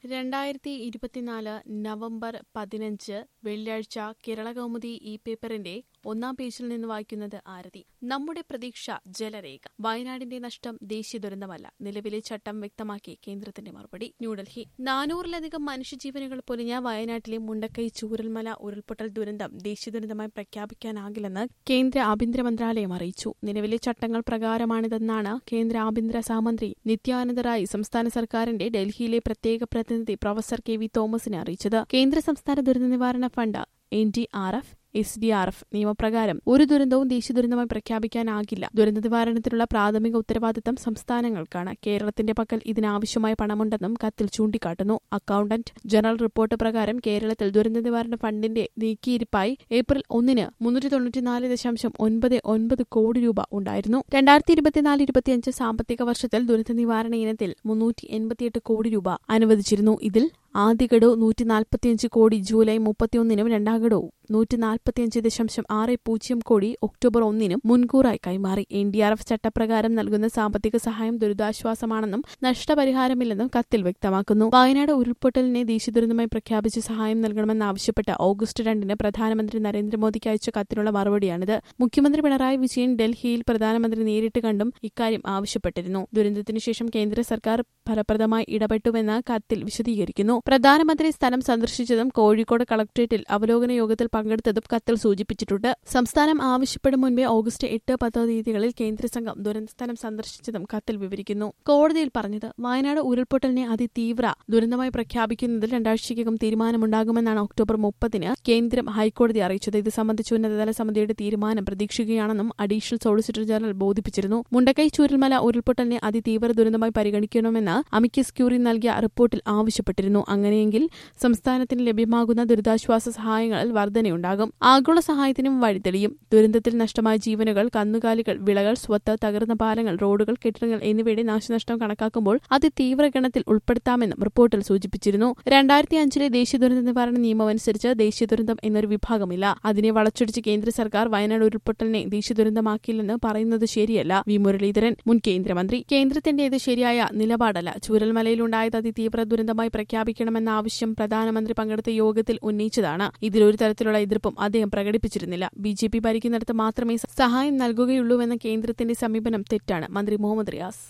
രണ്ടായിരത്തി ഇരുപത്തിനാല് നവംബർ പതിനഞ്ച് വെള്ളിയാഴ്ച കേരള കൗമുദി ഈ പേപ്പറിന്റെ ഒന്നാം പേജിൽ നിന്ന് വായിക്കുന്നത് ആരതി നമ്മുടെ പ്രതീക്ഷ ജലരേഖ വയനാടിന്റെ നഷ്ടം ദേശീയ ദുരന്തമല്ല നിലവിലെ ചട്ടം വ്യക്തമാക്കി കേന്ദ്രത്തിന്റെ മറുപടി ന്യൂഡൽഹി നാനൂറിലധികം മനുഷ്യജീവനുകൾ പൊലിഞ്ഞ വയനാട്ടിലെ മുണ്ടക്കൈ ചൂരൽമല ഉരുൾപൊട്ടൽ ദുരന്തം ദേശീയ ദുരന്തമായി പ്രഖ്യാപിക്കാനാകില്ലെന്ന് കേന്ദ്ര ആഭ്യന്തര മന്ത്രാലയം അറിയിച്ചു നിലവിലെ ചട്ടങ്ങൾ പ്രകാരമാണിതെന്നാണ് കേന്ദ്ര ആഭ്യന്തര സഹമന്ത്രി നിത്യാനന്ദ റായ് സംസ്ഥാന സർക്കാരിന്റെ ഡൽഹിയിലെ പ്രത്യേക പ്രതിനിധി പ്രൊഫസർ കെ വി തോമസിനെ അറിയിച്ചത് കേന്ദ്ര സംസ്ഥാന ദുരന്ത നിവാരണ fund N D R F S D R F നിയമപ്രകാരം ഒരു ദുരന്തവും ദേശീയ ദുരന്തമായി പ്രഖ്യാപിക്കാനാകില്ല ദുരന്ത നിവാരണത്തിനുള്ള പ്രാഥമിക ഉത്തരവാദിത്തം സംസ്ഥാനങ്ങൾക്കാണ് കേരളത്തിന്റെ പക്കൽ ഇതിനാവശ്യമായ പണമുണ്ടെന്നും കത്തിൽ ചൂണ്ടിക്കാട്ടുന്നു അക്കൌണ്ടന്റ് ജനറൽ റിപ്പോർട്ട് പ്രകാരം കേരളത്തിൽ ദുരന്ത നിവാരണ ഫണ്ടിന്റെ നീക്കിയിരിപ്പായി ഏപ്രിൽ ഒന്നിന് മുന്നൂറ്റി തൊണ്ണൂറ്റിനാല് ദശാംശം ഒൻപത് ഒൻപത് കോടി രൂപ ഉണ്ടായിരുന്നു രണ്ടായിരത്തി ഇരുപത്തിനാല് ഇരുപത്തിയഞ്ച് സാമ്പത്തിക വർഷത്തിൽ ദുരന്ത നിവാരണ ഇനത്തിൽ മുന്നൂറ്റി എൺപത്തിയെട്ട് കോടി രൂപ അനുവദിച്ചിരുന്നു ഇതിൽ ആദ്യ ഗഡു നൂറ്റി നാൽപ്പത്തിയഞ്ച് കോടി ജൂലൈ മുപ്പത്തിയൊന്നിനും രണ്ടാം ഗഡു നൂറ്റി നാൽപ്പത്തിയഞ്ച് ദശാംശം ആറ് പൂജ്യം കോടി ഒക്ടോബർ ഒന്നിനും മുൻകൂറായി കൈമാറി എൻ ഡി ആർ എഫ് ചട്ടപ്രകാരം നൽകുന്ന സാമ്പത്തിക സഹായം ദുരിതാശ്വാസമാണെന്നും നഷ്ടപരിഹാരമില്ലെന്നും കത്തിൽ വ്യക്തമാക്കുന്നു വയനാട് ഉരുൾപൊട്ടലിനെ ദേശീയ ദുരന്തമായി പ്രഖ്യാപിച്ച് സഹായം നൽകണമെന്നാവശ്യപ്പെട്ട് ഓഗസ്റ്റ് രണ്ടിന് പ്രധാനമന്ത്രി നരേന്ദ്രമോദിക്ക് അയച്ച കത്തിനുള്ള മറുപടിയാണിത് മുഖ്യമന്ത്രി പിണറായി വിജയൻ ഡൽഹിയിൽ പ്രധാനമന്ത്രി നേരിട്ട് കണ്ടും ഇക്കാര്യം ആവശ്യപ്പെട്ടിരുന്നു ദുരന്തത്തിനു ശേഷം കേന്ദ്ര സർക്കാർ ഫലപ്രദമായി ഇടപെട്ടുവെന്ന് കത്തിൽ വിശദീകരിക്കുന്നു പ്രധാനമന്ത്രി സ്ഥലം സന്ദർശിച്ചതും കോഴിക്കോട് കളക്ടറേറ്റിൽ അവലോകന യോഗത്തിൽ പങ്കെടുത്തതും കത്തിൽ സൂചിപ്പിച്ചിട്ടുണ്ട് സംസ്ഥാനം ആവശ്യപ്പെടും മുൻപേ ഓഗസ്റ്റ് എട്ട് പത്ത് തീയതികളിൽ കേന്ദ്ര സംഘം ദുരന്തസ്ഥലം സന്ദർശിച്ചതും കത്തിൽ വിവരിക്കുന്നു കോടതിയിൽ പറഞ്ഞത് വയനാട് ഉരുൾപൊട്ടലിനെ അതിതീവ്ര ദുരന്തമായി പ്രഖ്യാപിക്കുന്നതിൽ രണ്ടാഴ്ചയ്ക്കകം തീരുമാനമുണ്ടാകുമെന്നാണ് ഒക്ടോബർ മുപ്പതിന് കേന്ദ്രം ഹൈക്കോടതി അറിയിച്ചത് ഇത് സംബന്ധിച്ച് ഉന്നതതല സമിതിയുടെ തീരുമാനം പ്രതീക്ഷിക്കുകയാണെന്നും അഡീഷണൽ സോളിസിറ്റർ ജനറൽ ബോധിപ്പിച്ചിരുന്നു മുണ്ടക്കൈ ചൂരൽമല ഉരുൾപൊട്ടലിനെ അതിതീവ്ര ദുരന്തമായി പരിഗണിക്കണമെന്ന് അമിക്കസ് ക്യൂറി നൽകിയ റിപ്പോർട്ടിൽ ആവശ്യപ്പെട്ടിരുന്നു അങ്ങനെയെങ്കിൽ സംസ്ഥാനത്തിന് ലഭ്യമാകുന്ന ദുരിതാശ്വാസ സഹായങ്ങളിൽ വർധനയുണ്ടാകും ആഗോള സഹായത്തിനും വഴിതെളിയും ദുരന്തത്തിൽ നഷ്ടമായ ജീവനുകൾ കന്നുകാലികൾ വിളകൾ സ്വത്ത് തകർന്ന പാലങ്ങൾ റോഡുകൾ കെട്ടിടങ്ങൾ എന്നിവയുടെ നാശനഷ്ടം കണക്കാക്കുമ്പോൾ അതിതീവ്ര ഗണത്തിൽ ഉൾപ്പെടുത്താമെന്നും റിപ്പോർട്ടിൽ സൂചിപ്പിച്ചിരുന്നു രണ്ടായിരത്തി അഞ്ചിലെ ദേശീയ ദുരന്ത നിവാരണ നിയമമനുസരിച്ച് ദേശീയ ദുരന്തം എന്നൊരു വിഭാഗമില്ല അതിനെ വളച്ചൊടിച്ച് കേന്ദ്ര സർക്കാർ വയനാട് ഉരുൾപൊട്ടലിനെ ദേശീയ ദുരന്തമാക്കില്ലെന്ന് പറയുന്നത് ശരിയല്ല വി മുരളീധരൻ മുൻ കേന്ദ്രമന്ത്രി കേന്ദ്രത്തിന്റേത് ശരിയായ നിലപാടല്ല ചൂരൽമലയിലുണ്ടായത് അതിതീവ്ര ദുരന്തമായി പ്രഖ്യാപിക്കണമെന്ന ആവശ്യം പ്രധാനമന്ത്രി പങ്കെടുത്ത യോഗത്തിൽ ഉന്നയിച്ചതാണ് ഇതിലൊരു തരത്തിലുള്ള എതിർപ്പും അദ്ദേഹം പ്രകടിപ്പിച്ചിരുന്നില്ല ബി ജെ പി ഭരിക്കുന്നിടത്ത് മാത്രമേ സഹായം നൽകുകയുള്ളൂവെന്ന കേന്ദ്രത്തിന്റെ സമീപനം തെറ്റാണ് മന്ത്രി മുഹമ്മദ് റിയാസ്